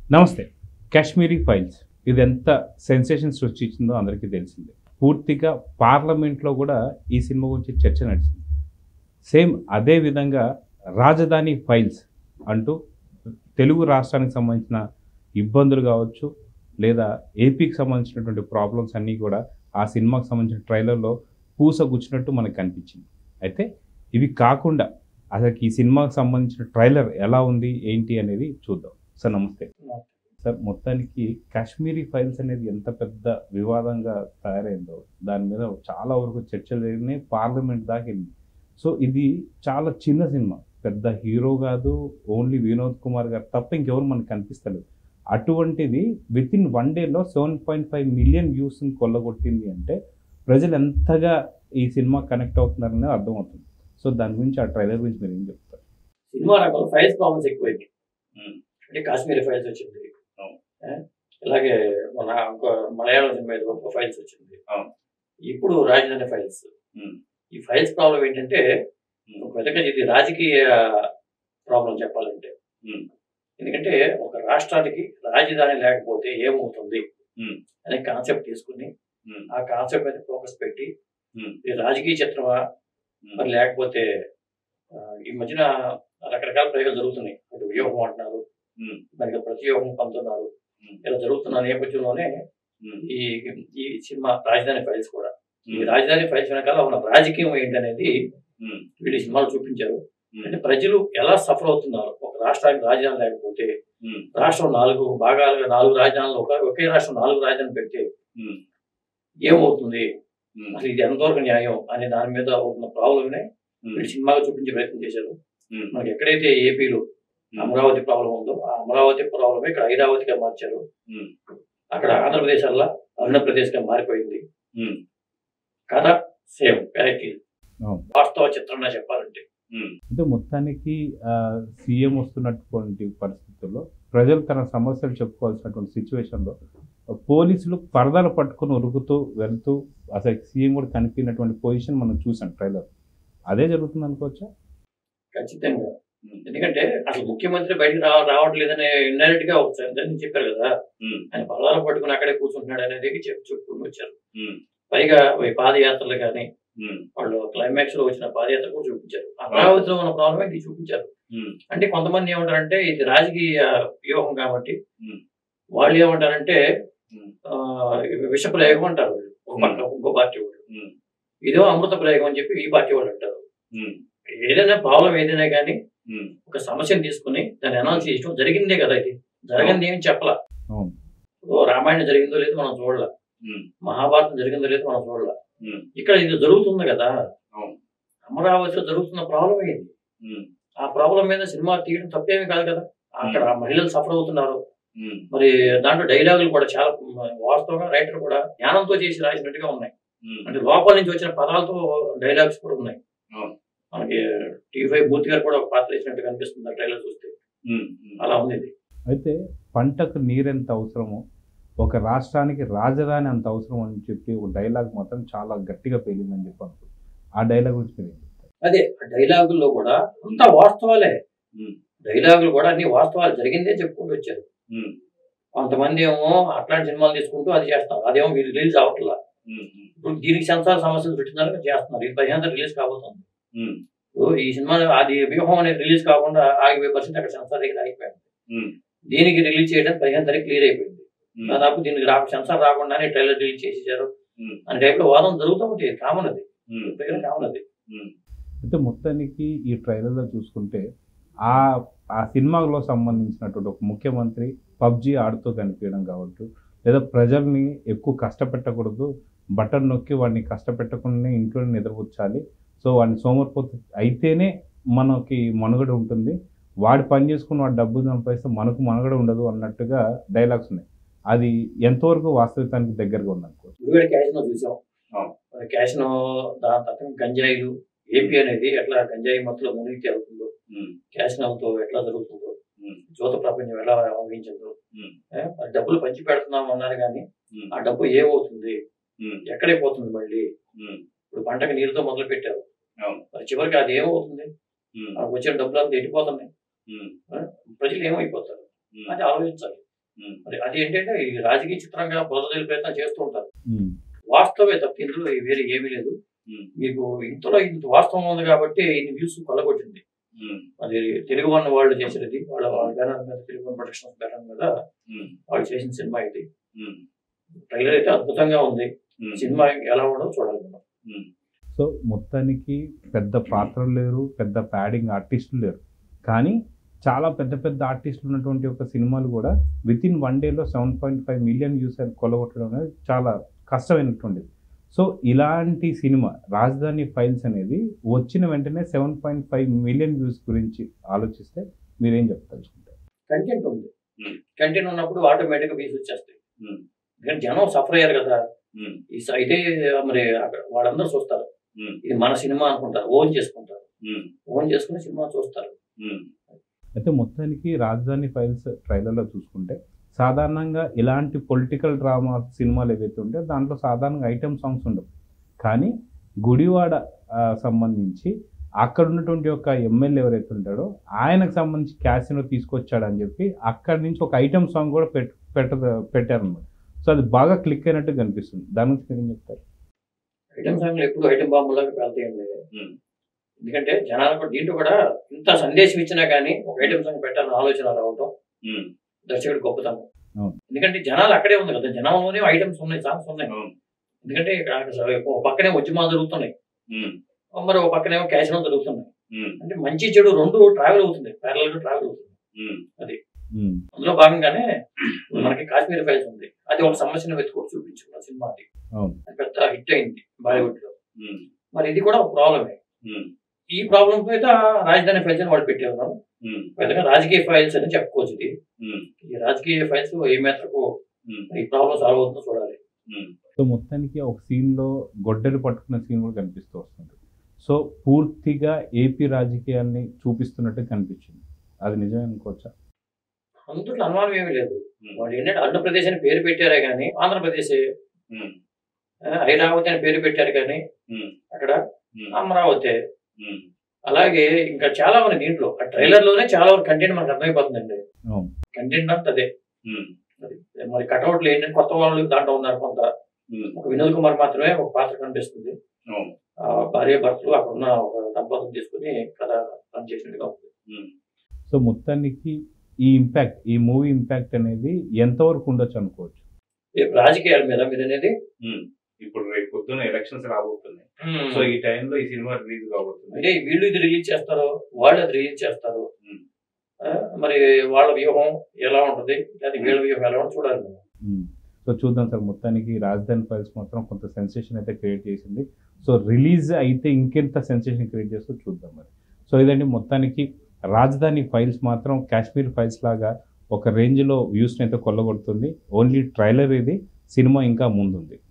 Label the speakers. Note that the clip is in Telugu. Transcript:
Speaker 1: నమస్తే కాశ్మీరీ ఫైల్స్ ఇది ఎంత సెన్సేషన్ సృష్టించిందో అందరికీ తెలిసిందే పూర్తిగా పార్లమెంట్లో కూడా ఈ సినిమా గురించి చర్చ నడిచింది సేమ్ అదే విధంగా రాజధాని ఫైల్స్ అంటూ తెలుగు రాష్ట్రానికి సంబంధించిన ఇబ్బందులు కావచ్చు లేదా ఏపీకి సంబంధించినటువంటి ప్రాబ్లమ్స్ అన్నీ కూడా ఆ సినిమాకి సంబంధించిన ట్రైలర్లో పూస గుచ్చినట్టు మనకు కనిపించింది అయితే ఇవి కాకుండా అసలు ఈ సినిమాకి సంబంధించిన ట్రైలర్ ఎలా ఉంది ఏంటి అనేది చూద్దాం సార్ నమస్తే సార్ మొత్తానికి కాశ్మీరీ ఫైల్స్ అనేది ఎంత పెద్ద వివాదంగా తయారైందో దాని మీద చాలా వరకు చర్చలు జరిగినాయి పార్లమెంట్ దాకా వెళ్ళింది సో ఇది చాలా చిన్న సినిమా పెద్ద హీరో కాదు ఓన్లీ వినోద్ కుమార్ గారు తప్ప ఇంకెవరు మనకు కనిపిస్తలేదు అటువంటిది విత్ ఇన్ వన్ డేలో సెవెన్ పాయింట్ ఫైవ్ మిలియన్ వ్యూస్ని కొల్లగొట్టింది అంటే ప్రజలు ఎంతగా ఈ సినిమా కనెక్ట్ అవుతున్నారనేది అర్థమవుతుంది సో దాని గురించి ఆ ట్రైలర్ గురించి మీరు ఏం చెప్తారు
Speaker 2: సినిమా రంగంలో ఫైల్స్ ప్రాబ్లమ్స్ ఎక్కువైంది అంటే కాశ్మీరీ ఫైల్స్ వచ్చింది
Speaker 1: అవును.
Speaker 2: ఏ? అలాగే మన ఒక మలయాళం సినిమా ఏదో ఒక ఫైల్స్ వచ్చింది
Speaker 1: అవును.
Speaker 2: ఇప్పుడు రాజధాని ఫైల్స్
Speaker 1: ఉమ్.
Speaker 2: ఈ ఫైల్స్ ప్రాబ్లం ఏంటంటే
Speaker 1: ఉమ్.
Speaker 2: ఒక విధంగా ఇది రాజకీయ ప్రాబ్లం చెప్పాలంటే
Speaker 1: ఉమ్.
Speaker 2: ఎందుకంటే ఒక రాష్ట్రానికి రాజధాని లేకపోతే ఏమవుతుంది
Speaker 1: ఉమ్.
Speaker 2: అనే కాన్సెప్ట్ తీసుకుని
Speaker 1: ఉమ్.
Speaker 2: ఆ కాన్సెప్ట్ మీద ఫోకస్ పెట్టి
Speaker 1: ఉమ్.
Speaker 2: ఇది రాజకీయ చిత్రమా
Speaker 1: ఉమ్.
Speaker 2: మరి లేకపోతే ఆ, ఈ మధ్యన రకరకాల ప్రయోగాలు జరుగుతున్నాయి అటు వ్యూహం అంటున్నారు
Speaker 1: ఉమ్.
Speaker 2: దానికి ప్రతివ్యూహం పంపుతున్నారు
Speaker 1: ఉమ్.
Speaker 2: ఇలా జరుగుతున్న నేపథ్యంలోనే
Speaker 1: ఉమ్.
Speaker 2: ఈ ఈ సినిమా రాజధాని ఫైల్స్ కూడా ఈ
Speaker 1: ఉమ్.
Speaker 2: రాజధాని ఫైల్స్ వెనకాల ఉన్న రాజకీయం ఏంటనేది
Speaker 1: ఉమ్.
Speaker 2: వీళ్ళు ఈ సినిమాలు చూపించారు
Speaker 1: ఉమ్.
Speaker 2: అంటే ప్రజలు ఎలా సఫర్ అవుతున్నారు ఒక రాష్ట్రానికి రాజధాని లేకపోతే
Speaker 1: ఉమ్.
Speaker 2: రాష్ట్రం నాలుగు భాగాలుగా నాలుగు రాజధానులు ఒక ఒకే రాష్ట్రం నాలుగు రాజధానులు పెడితే
Speaker 1: ఉమ్.
Speaker 2: ఏమవుతుంది
Speaker 1: ఉమ్.
Speaker 2: అసలు ఇది ఎంతవరకు న్యాయం అనే దాని మీద ఉన్న ప్రాబ్లమ్నే
Speaker 1: ఉమ్.
Speaker 2: వీళ్ళు సినిమాగా చూపించే ప్రయత్నం చేశారు
Speaker 1: ఉమ్.
Speaker 2: మనకి ఎక్కడైతే ఏపీలో అమరావతి ప్రాబ్లం ఉందో ఆ అమరావతి ప్రాబ్లమే ఇక్కడ ఐరావతిగా మార్చారు
Speaker 1: ఉమ్.
Speaker 2: అక్కడ ఆంధ్రప్రదేశ్ అలా అరుణప్రదేశ్ గా మారిపోయింది
Speaker 1: ఉమ్.
Speaker 2: కథ సేమ్ ప్యారిటీ
Speaker 1: అవును.
Speaker 2: వాస్తవ చిత్రంగా చెప్పాలంటే
Speaker 1: ఉమ్. అంటే మొత్తానికి సీఎం వస్తున్నటువంటి పరిస్థితుల్లో ప్రజలు తన సమస్యలు చెప్పుకోవాల్సినటువంటి సిచ్యువేషన్లో పోలీసులు పరదాలు పట్టుకొని ఉరుకుతూ వెళ్తూ అసలు సీఎం కూడా కనిపినటువంటి పొజిషన్ మనం చూసాం ట్రైలర్ అదే జరుగుతుంది అనుకోవచ్చా
Speaker 2: ఖచ్చితంగా
Speaker 1: ఉమ్.
Speaker 2: ఎందుకంటే అసలు ముఖ్యమంత్రి బయటకు రా రావట్లేదనే ఇండైరెక్ట్ గా ఒకసారి దాన్ని చెప్పారు కదా
Speaker 1: ఉమ్.
Speaker 2: ఆయన పదాలు పట్టుకుని అక్కడే కూర్చుంటున్నాడు అనేది చెప్పి చెప్పుకుంటూ వచ్చారు
Speaker 1: ఉమ్.
Speaker 2: పైగా ఈ పాదయాత్రలు కానీ
Speaker 1: ఉమ్.
Speaker 2: వాళ్ళు క్లైమాక్స్ లో వచ్చిన పాదయాత్ర కూడా చూపించారు అమరావతిలో ఉన్న ప్రాబ్లమే ఇది చూపించారు
Speaker 1: ఉమ్.
Speaker 2: అంటే కొంతమంది ఏమంటారంటే ఇది రాజకీయ వ్యూహం కాబట్టి
Speaker 1: ఉమ్.
Speaker 2: వాళ్ళు ఏమంటారంటే
Speaker 1: ఉమ్.
Speaker 2: ఆ, విష ప్రయోగం అంటారు వాళ్ళు ఒక పక్క ఇంకో పార్టీ వాళ్ళు
Speaker 1: ఉమ్.
Speaker 2: ఇదో అమృత ప్రయోగం అని చెప్పి ఈ పార్టీ వాళ్ళు అంటారు
Speaker 1: ఉమ్.
Speaker 2: ఏదైనా ప్రాబ్లం ఏదైనా కానీ
Speaker 1: ఉమ్.
Speaker 2: ఒక సమస్యను తీసుకుని దాన్ని అనౌన్స్ చేయడం జరిగిందే కదా ఇది జరగంది ఏమి చెప్పలా
Speaker 1: అవును.
Speaker 2: ఇప్పుడు రామాయణం జరిగిందో లేదో మనం చూడలే
Speaker 1: ఉమ్.
Speaker 2: మహాభారతం జరిగిందో లేదో మనం చూడలే
Speaker 1: ఉమ్.
Speaker 2: ఇక్కడ ఇది జరుగుతుంది కదా
Speaker 1: అవును.
Speaker 2: అమరావతిలో జరుగుతున్న ప్రాబ్లం ఏంది
Speaker 1: ఉమ్.
Speaker 2: ఆ ప్రాబ్లం మీద సినిమా తీయడం తప్పేమీ కాదు కదా అక్కడ ఆ మహిళలు సఫర్ అవుతున్నారు
Speaker 1: ఉమ్.
Speaker 2: మరి దాంట్లో డైలాగులు కూడా చాలా వాస్తవంగా రైటర్ కూడా జ్ఞానంతో చేసి రాసినట్టుగా ఉన్నాయి
Speaker 1: ఉమ్.
Speaker 2: అంటే లోపల నుంచి వచ్చిన పదాలతో డైలాగ్స్ కూడా ఉన్నాయి
Speaker 1: అవును.
Speaker 2: మనకి టీవీ ఫైవ్ మూర్తి గారు కూడా ఒక పాత్ర వేసినట్టు కనిపిస్తుంది ఆ ట్రైలర్ చూస్తే
Speaker 1: ఉమ్. ఉమ్.
Speaker 2: అలా ఉంది ఇది
Speaker 1: అయితే పంటకు నీరెంత అవసరమో ఒక రాష్ట్రానికి రాజధాని అంత అవసరం అని చెప్పి ఒక డైలాగ్ మాత్రం చాలా గట్టిగా పేలిందని చెప్పి అనుకో ఆ డైలాగ్ గురించి మీరు ఏం చెప్తారు?
Speaker 2: అదే ఆ డైలాగుల్లో కూడా అంతా వాస్తవాలే
Speaker 1: ఉమ్.
Speaker 2: డైలాగులు కూడా అన్ని వాస్తవాలు జరిగిందే చెప్పుకుంటూ వచ్చారు
Speaker 1: ఉమ్.
Speaker 2: కొంతమంది ఏమో అట్లాంటి సినిమాలు తీసుకుంటూ అది చేస్తారు అదేమో మీరు రిలీజ్ అవ్వట్లా
Speaker 1: ఉమ్. ఉమ్.
Speaker 2: ఇప్పుడు దీనికి సెన్సార్ సమస్యలు పెట్టినారు చేస్తున్నారు ఇది పదిహేను రిలీజ్ కాబోతుంది
Speaker 1: ఉమ్.
Speaker 2: ఇప్పుడు ఈ సినిమా అది వ్యూహం అనేది రిలీజ్ కాకుండా ఆగిపోయే పరిస్థితి అక్కడ సెన్సార్ దగ్గర ఆగిపోయింది
Speaker 1: ఉమ్.
Speaker 2: దీనికి రిలీజ్ చేయడం పదిహేను తారీఖు క్లియర్ అయిపోయింది
Speaker 1: ఉమ్.
Speaker 2: దాదాపు దీనికి రా సెన్సార్ రాకుండానే ట్రైలర్ రిలీజ్ చేసేసారు
Speaker 1: ఉమ్.
Speaker 2: అనే టైప్లో వాదన జరుగుతూ ఉంటుంది కామన్ అది
Speaker 1: ఉమ్.
Speaker 2: దగ్గర కామన్ అది
Speaker 1: ఉమ్. అయితే మొత్తానికి ఈ ట్రైలర్లో చూసుకుంటే ఆ ఆ సినిమాలో సంబంధించినటువంటి ఒక ముఖ్యమంత్రి పబ్జి ఆడుతూ కనిపించడం కావచ్చు లేదా ప్రజల్ని ఎక్కువ కష్టపెట్టకూడదు బటన్ నొక్కి వాడిని కష్టపెట్టకుండా ఇంట్లోనే నిద్రపుచ్చాలి సో వాడిని సోమరిపోతు అయితేనే మనకి మనుగడ ఉంటుంది వాడి పని చేసుకుని వాడు డబ్బు సంపాదిస్తే మనకు మనుగడ ఉండదు అన్నట్టుగా డైలాగ్స్ ఉన్నాయి అది ఎంతవరకు వాస్తవికానికి దగ్గరగా ఉందనుకో
Speaker 2: గుడివాడ క్యాష్ను చూసాం
Speaker 1: అవును.
Speaker 2: క్యాష్ను దాని తర్వాత గంజాయిలు ఏపీ అనేది ఎట్లా గంజాయి మత్తులో మునిగి తేలుతుందో క్యాష్నతో ఎట్లా జరుగుతుందో
Speaker 1: ఉమ్.
Speaker 2: జ్యోత ప్రపంచం ఎలా వహించిందో
Speaker 1: ఉమ్.
Speaker 2: ఏ, ఆ డబ్బులు పంచి పెడుతున్నాం అన్నారు కానీ
Speaker 1: ఉమ్.
Speaker 2: ఆ డబ్బు ఏమవుతుంది
Speaker 1: ఉమ్.
Speaker 2: ఎక్కడే పోతుంది మళ్ళీ
Speaker 1: ఉమ్.
Speaker 2: ఇప్పుడు పంటకు నీరుతో మొదలు పెట్టారు
Speaker 1: అవును.
Speaker 2: మరి చివరికి అది ఏమవుతుంది
Speaker 1: ఉమ్.
Speaker 2: ఆ వచ్చిన డబ్బులు అంతా ఎట్టిపోతున్నాయి
Speaker 1: ఉమ్.
Speaker 2: ప్రజలు ఏమైపోతారు
Speaker 1: ఉమ్.
Speaker 2: అది ఆలోచించాలి
Speaker 3: ఉమ్,
Speaker 2: మరి అది ఏంటంటే ఈ రాజకీయ చిత్రంగా బోధదలి ప్రయత్నం చేస్తూ ఉంటారు
Speaker 1: ఉమ్,
Speaker 2: వాస్తవే తప్ప ఇందులో వేరే ఏమీ లేదు
Speaker 3: ఉమ్,
Speaker 2: మీకు ఇంతలో ఇంత వాస్తవం ఉంది కాబట్టి ఇన్ని వ్యూస్ కొలగొట్టింది
Speaker 3: ఉమ్,
Speaker 2: అది తెలుగు వన్ వాళ్ళు చేసినది వాళ్ళ వాళ్ళ బ్యానర్ మీద తెలుగు వన్ ప్రొడక్షన్స్ బ్యానర్ మీద
Speaker 3: ఉమ్,
Speaker 2: వాళ్ళు చేసిన సినిమా ఇది
Speaker 3: ఉమ్,
Speaker 2: ట్రైలర్ అయితే అద్భుతంగా ఉంది
Speaker 3: ఉమ్,
Speaker 2: సినిమా ఎలా ఉండదో చూడాలి మనం
Speaker 3: ఉమ్,
Speaker 1: సో మొత్తానికి పెద్ద పాత్రలు లేరు పెద్ద ప్యాడింగ్ ఆర్టిస్టులు లేరు కానీ చాలా పెద్ద పెద్ద ఆర్టిస్టులు ఉన్నటువంటి ఒక సినిమాలు కూడా విత్ ఇన్ వన్ డేలో seven point five million views కొలగొట్టడం అనేది చాలా కష్టమైనటువంటిది సో ఇలాంటి సినిమా రాజధాని ఫైల్స్ అనేది వచ్చిన వెంటనే seven point five million views గురించి ఆలోచిస్తే మీరేం చెప్తారు
Speaker 2: కంటెంట్ ఉంది
Speaker 3: Hmm.
Speaker 2: కంటెంట్ ఉన్నప్పుడు ఆటోమేటిక్ గా వ్యూస్ వచ్చేస్తాయి
Speaker 3: Hmm.
Speaker 2: ఎందుకంటే జనం సఫర్ అయ్యారు కదా
Speaker 3: ఉమ్,
Speaker 2: ఈ స- అయితే మరి అక్కడ వాళ్ళందరూ చూస్తారు
Speaker 3: ఉమ్,
Speaker 2: ఇది మన సినిమా అనుకుంటారు ఓన్ చేసుకుంటారు
Speaker 3: ఉమ్,
Speaker 2: ఓన్ చేసుకుని సినిమా చూస్తారు
Speaker 3: ఉమ్,
Speaker 1: అయితే మొత్తానికి రాజధాని ఫైల్స్ ట్రైలర్లో చూసుకుంటే సాధారణంగా ఇలాంటి పొలిటికల్ డ్రామా సినిమాలు ఏవైతే ఉంటాయో దాంట్లో సాధారణంగా ఐటమ్ సాంగ్స్ ఉండవు కానీ గుడివాడ ఆ, సంబంధించి అక్కడ ఉన్నటువంటి ఒక ఎమ్మెల్యే ఎవరైతే ఉంటాడో ఆయనకు సంబంధించి క్యాసినో తీసుకొచ్చాడని చెప్పి అక్కడి నుంచి ఒక ఐటమ్ సాంగ్ కూడా పెట్ పెట్ట పెట్టారనమాట సో అది బాగా క్లిక్ అయినట్టు కనిపిస్తుంది దాని గురించి మీరు ఏం చెప్తారు
Speaker 2: ఐటమ్ సాంగ్లు ఎప్పుడు ఐటమ్ బాంబులాగా వెళ్తాయండి
Speaker 3: ఉమ్,
Speaker 2: ఎందుకంటే జనాలకు దీంట్లో కూడా ఇంత సందేశం ఇచ్చినా కానీ ఒక ఐటమ్ సాంగ్ పెట్టాలని ఆలోచన రావటం
Speaker 3: ఉమ్,
Speaker 2: దర్శకుడు గొప్పతనం
Speaker 1: అవును.
Speaker 2: ఎందుకంటే జనాలు అక్కడే ఉంది కదా జనంలోనే ఐటమ్స్ ఉన్నాయి సాంగ్స్ ఉన్నాయి
Speaker 3: అవును.
Speaker 2: ఎందుకంటే ఇక్కడ అసలు ఒక పక్కనే ఉద్యమాలు జరుగుతున్నాయి
Speaker 3: ఉమ్,
Speaker 2: మరి ఒక పక్కనేమో క్యాసినో జరుగుతున్నాయి
Speaker 3: ఉమ్,
Speaker 2: అంటే మంచి చెడు రెండు ట్రావెల్ అవుతుంది ప్యారల్ గా ట్రావెల్ అవుతుంది
Speaker 3: ఉమ్,
Speaker 1: ఉమ్,
Speaker 2: అందులో భాగంగానే మనకి కాశ్మీర్ ఫైల్స్ ఉంది అది ఒక సమస్యను వెతుకుని చూపించుకున్న సినిమా అది
Speaker 1: అవును
Speaker 2: అది పెద్ద హిట్ అయింది బాలీవుడ్ లో
Speaker 3: ఉమ్,
Speaker 2: మరి ఇది కూడా ఒక ప్రాబ్లమే
Speaker 3: ఉమ్,
Speaker 2: ఈ ప్రాబ్లం మీద రాజధాని ఫైల్స్ అని వాళ్ళు పెట్టేవారు
Speaker 3: ఉమ్,
Speaker 2: పెద్దగా రాజకీయ ఫైల్స్ అని చెప్పుకోవచ్చు ఇది
Speaker 3: ఉమ్,
Speaker 2: ఈ రాజకీయ ఫైల్స్ ఏ మేరకు
Speaker 3: ఉమ్,
Speaker 2: ఈ ప్రాబ్లం సాల్వ్ అవుతుందో చూడాలి
Speaker 3: ఉమ్,
Speaker 1: సో మొత్తానికి ఒక సీన్లో గొడ్డలు పట్టుకున్న సీన్ కూడా కనిపిస్తూ వస్తుంది సో పూర్తిగా ఏపీ రాజకీయాల్ని చూపిస్తున్నట్టు కనిపించింది అది నిజమే అనుకోవచ్చా
Speaker 2: అందులో అనుమానం ఏమీ లేదు
Speaker 3: ఉమ్,
Speaker 2: వాళ్ళు ఏంటంటే ఆంధ్రప్రదేశ్ అని పేరు పెట్టారే కానీ ఆంధ్రప్రదేశ్
Speaker 3: ఉమ్,
Speaker 2: ఐరావతి అని పేరు పెట్టారు కానీ
Speaker 3: ఉమ్,
Speaker 2: అక్కడ
Speaker 3: ఉమ్,
Speaker 2: అమరావతి
Speaker 3: ఉమ్,
Speaker 2: అలాగే ఇంకా చాలా ఉంది దీంట్లో ఆ ట్రైలర్ లోనే చాలా వరకు కంటెంట్ మనకు అర్థమైపోతుందండి
Speaker 1: అవును
Speaker 2: కంటెంట్ అంతా అదే
Speaker 3: ఉమ్,
Speaker 2: అది మరి కటౌట్లు ఏంటంటే కొత్త వాళ్ళు దాంట్లో ఉన్నారు కొంత
Speaker 3: ఉమ్,
Speaker 2: ఒక వినోద్ కుమార్ మాత్రమే ఒక పాత్ర కనిపిస్తుంది
Speaker 3: అవును.
Speaker 2: ఆ భార్య భర్తలు అక్కడ ఉన్న ఒక దంపతులు తీసుకుని కథ రన్ చేసినట్టుగా ఉంది
Speaker 3: ఉమ్.
Speaker 1: సో మొత్తానికి ఈ ఇంపాక్ట్ ఈ మూవీ ఇంపాక్ట్ అనేది ఎంతవరకు ఉండొచ్చు అనుకోవచ్చు
Speaker 2: రేపు రాజకీయాల మీద మీరు అనేది
Speaker 3: ఉమ్. ఇప్పుడు రేపు పొద్దున్న ఎలక్షన్స్ రాబోతున్నాయి సో ఈ టైంలో ఈ సినిమా రిలీజ్ కాబోతుంది
Speaker 2: అంటే వీళ్ళు ఇది రిలీజ్ చేస్తారో వాళ్ళు అది రిలీజ్ చేస్తారు
Speaker 3: ఉమ్.
Speaker 2: ఆ, మరి వాళ్ళ వ్యూహం ఎలా ఉంటది లేదా వీళ్ళ వ్యూహం ఎలా ఉంటుంది చూడాలి మనం.
Speaker 1: మ్మ్. సో చూద్దాం సార్ మొత్తానికి రాజధాని ఫైల్స్ మాత్రం కొంత సెన్సేషన్ అయితే క్రియేట్ చేసింది సో రిలీజ్ అయితే ఇంకెంత సెన్సేషన్ క్రియేట్ చేస్తో చూద్దాం మరి సో ఇదండి మొత్తానికి రాజధాని ఫైల్స్ మాత్రం కాశ్మీర్ ఫైల్స్ లాగా ఒక రేంజ్లో వ్యూస్ని అయితే కొల్లగొడుతుంది ఓన్లీ ట్రైలర్ ఇది సినిమా ఇంకా ముందుంది